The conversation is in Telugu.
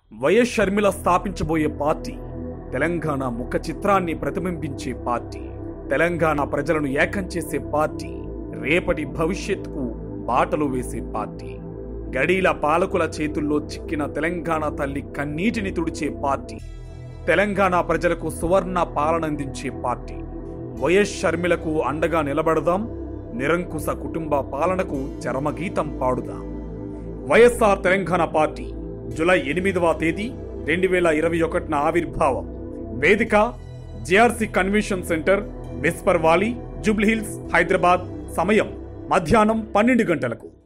వైఎస్ షర్మిల స్థాపించబోయే పార్టీ తెలంగాణ ముఖ చిత్రాన్ని ప్రతిబింబించే పార్టీ తెలంగాణ ప్రజలను ఏకం చేసే పార్టీ రేపటి భవిష్యత్తుకు బాటలు వేసే పార్టీ గడీల పాలకుల చేతుల్లో చిక్కిన తెలంగాణ తల్లి కన్నీటిని తుడిచే పార్టీ తెలంగాణ ప్రజలకు సువర్ణ పాలనందించే పార్టీ వైఎస్ షర్మిలకు అండగా నిలబడదాం నిరంకుశ కుటుంబ పాలనకు చరమగీతం పాడుదాం వైఎస్ఆర్ తెలంగాణ పార్టీ జూలై ఎనిమిదవ తేదీ రెండు వేల ఇరవై ఒకటిన ఆవిర్భావం వేదిక జేఆర్సీ కన్వెన్షన్ సెంటర్ బిస్పర్ వాలి జూబ్లీహిల్స్ హైదరాబాద్ సమయం మధ్యాహ్నం పన్నెండు గంటలకు